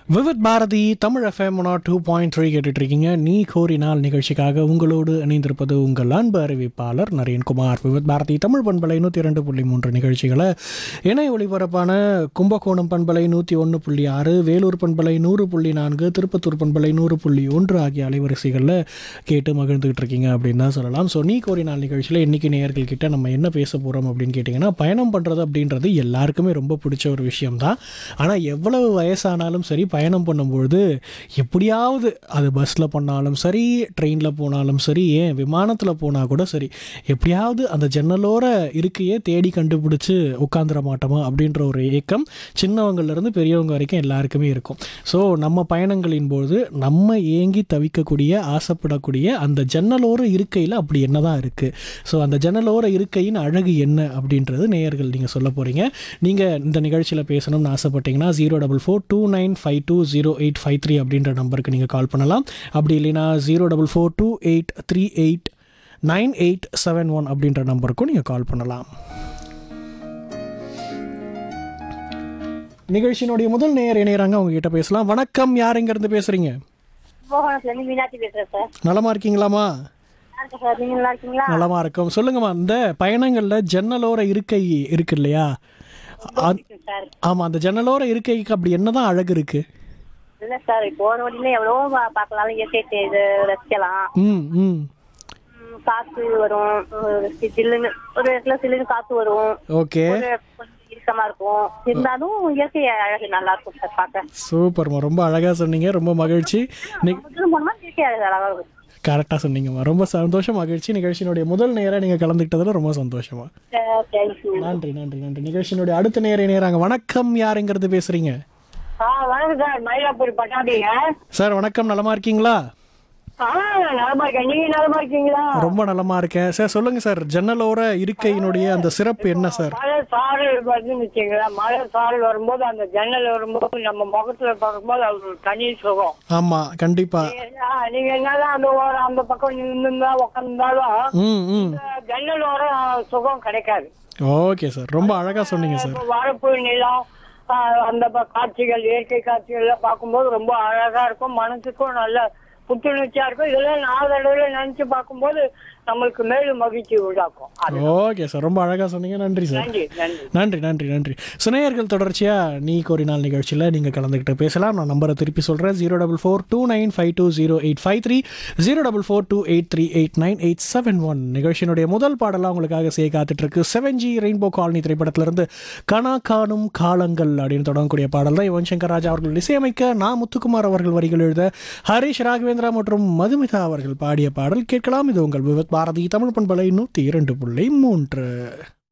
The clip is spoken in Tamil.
Vividh Bharati Tamil FM one two point three கேட்டுட்ருக்கீங்க நீ கோரினால் நிகழ்ச்சிக்காக உங்களோடு இணைந்திருப்பது உங்கள் அன்பு அறிவிப்பாளர் நரேன்குமார் விவித் பாரதி தமிழ் பண்பலை நூற்றி இரண்டு புள்ளி மூன்று நிகழ்ச்சிகளை இணை ஒளிபரப்பான கும்பகோணம் பண்பலை நூற்றி ஒன்று புள்ளி ஆறு வேலூர் பண்பலை நூறு புள்ளி நான்கு திருப்பத்தூர் பண்பலை நூறு புள்ளி ஒன்று ஆகிய அலைவரிசைகளில் கேட்டு மகிழ்ந்துகிட்டு இருக்கீங்க அப்படின்னு தான் சொல்லலாம் ஸோ நீ கோரினால் நிகழ்ச்சியில் இன்றைக்கி நேயர்கள் கிட்ட நம்ம என்ன பேச போகிறோம் அப்படின்னு கேட்டிங்கன்னா பயணம் பண்ணுறது அப்படின்றது எல்லாருக்குமே ரொம்ப பிடிச்ச ஒரு விஷயம்தான் ஆனால் எவ்வளவு வயசானாலும் சரி பயணம் பண்ணும்பொழுது எப்படியாவது அது பஸ்ஸில் பண்ணாலும் சரி ட்ரெயினில் போனாலும் சரி ஏன் விமானத்தில் போனால் கூட சரி எப்படியாவது அந்த ஜன்னலோர இருக்கையே தேடி கண்டுபிடிச்சி உட்காந்துட மாட்டோமா அப்படின்ற ஒரு ஏக்கம் சின்னவங்கள்லேருந்து பெரியவங்க வரைக்கும் எல்லாருக்குமே இருக்கும் ஸோ நம்ம பயணங்களின் போது நம்ம ஏங்கி தவிக்கக்கூடிய ஆசைப்படக்கூடிய அந்த ஜன்னலோர இருக்கையில் அப்படி என்னதான் இருக்குது ஸோ அந்த ஜன்னலோர இருக்கையின் அழகு என்ன அப்படின்றது நேயர்கள் நீங்கள் சொல்ல போகிறீங்க நீங்கள் இந்த நிகழ்ச்சியில் பேசணும்னு ஆசைப்பட்டீங்கன்னா zero double four two nine five two zero eight five three அப்படின்ற நம்பருக்கு நீங்கள் கால் பண்ணலாம் அப்படி இல்லைன்னா zero double four two eight three eight nine eight seven one அப்படின்ற நம்பருக்கும் நீங்கள் கால் பண்ணலாம் நிகழ்ச்சியினுடைய முதல் நேயர் இணையறாங்க அவங்க கிட்ட பேசலாம் வணக்கம் யார் இருந்து பேசுறீங்க மோகனத்துல இருந்து மீனாட்சி பேசுறேன் சார் நலமா இருக்கீங்களாமா நல்லா சார் நீங்க நல்லா இருக்கீங்களா நலமா இருக்கும் சொல்லுங்கம்மா இந்த பயணங்கள்ல ஜன்னலோர இருக்கை இருக்கு இல்லையா அ- சார் ஆமா அந்த ஜன்னலோர இருக்கைக்கு அப்படி என்னதான் அழகு இருக்கு இல்ல சார் போற வழியில எவ்வளவோ பா- பார்க்கலாம் இயற்கை தே- இது ரசிக்கலாம் ம் ம் ம், காத்து வரும் ஒரு சி- சில்லுன்னு ஒரு இடத்துல சில்லுன்னு காத்து வரும் ஓகே ஒரு கொஞ்சம் இறுக்கமா இருக்கும் இருந்தாலும் இயற்கை அழகு நல்லா இருக்கும் சார் பார்க்க சூப்பர்மா ரொம்ப அழகா சொன்னீங்க ரொம்ப மகிழ்ச்சி நி- முதல்ல போனோமா இயற்கை அழகு அழகா இருக்கும் கரெக்டாக சொன்னீங்கம்மா ரொம்ப சந்தோஷம் மகிழ்ச்சி நிகழ்ச்சியினுடைய முதல் நேரம் நீங்கள் கலந்துக்கிட்டதில் ரொம்ப சந்தோஷமா தேங்க்யூ நன்றி நன்றி நன்றி நிகழ்ச்சியினுடைய அடுத்த நேரம் நேராங்க வணக்கம் யாருங்கிறது பேசுறீங்க ஆ வணக்கம் சார் மயிலாப்பூர் பட்டாபிங்க சார் வணக்கம் நலமா இருக்கீங்களா ஆ நலமா இருக்கேன் நீங்க நலமா இருக்கீங்களா ரொம்ப நலமா இருக்கேன் சார் சொல்லுங்க சார் ஜன்னலோர இருக்கையினுடைய அந்த சிறப்பு என்ன சார் மழை சாரல் வருதுன்னு வச்சுங்களேன் மழை சாரல் வரும்போது அந்த ஜன்னல் வரும்போது நம்ம முகத்துல பார்க்கும்போது அது ஒரு தனி சுகம் ஆமா கண்டிப்பா ஆ, நீங்க என்னதான் அந்த ஓரம் அந்த பக்கம் நின்றுந்தா உட்காந்துருந்தாலும் ம் ம் ஜன்னல் ஓரம் சுகம் கிடைக்காது ஓகே சார் ரொம்ப அழகா சொன்னீங்க சார் இப்போ வரப்பு நிலம் ஆ, அந்த ப- காட்சிகள் இயற்கை காட்சிகள் எல்லாம் பார்க்கும்போது ரொம்ப அழகா இருக்கும் மனசுக்கும் நல்ல புத்துணர்ச்சியா இருக்கும் இதெல்லாம் நாளடைவில் நினைச்சு பார்க்கும்போது நம்மளுக்கு மேலும் மகிழ்ச்சி உண்டாக்கும் அது ஓகே சார் ரொம்ப அழகா சொன்னீங்க நன்றி சார் நன்றி நன்றி நன்றி நன்றி நன்றி சுனையர்கள் தொடர்ச்சியாக நீ கோரினால் நிகழ்ச்சியில் நீங்கள் கலந்துக்கிட்டு பேசலாம் நான் நம்பரை திருப்பி சொல்கிறேன் zero double four two nine five two zero eight five three zero double four two eight three eight nine eight seven one நிகழ்ச்சியினுடைய முதல் பாடலாம் உங்களுக்காக செய்ய காத்துட்ருக்கு செவன் ஜி ரெயின்போ காலனி திரைப்படத்திலிருந்து கனா காணும் காலங்கள் அப்படின்னு தொடங்கக்கூடிய பாடல் தான் யுவன் சங்கர் ராஜா அவர்கள் இசையமைக்க நான் முத்துக்குமார் அவர்கள் வரிகள் எழுத ஹரிஷ் ராகவேந்திரா மற்றும் மதுமிதா அவர்கள் பாடிய பாடல் கேட்கலாம் இது உங்கள் விவத் பாரதி தமிழ் பண்பலை நூற்றி இரண்டு புள்ளி மூன்று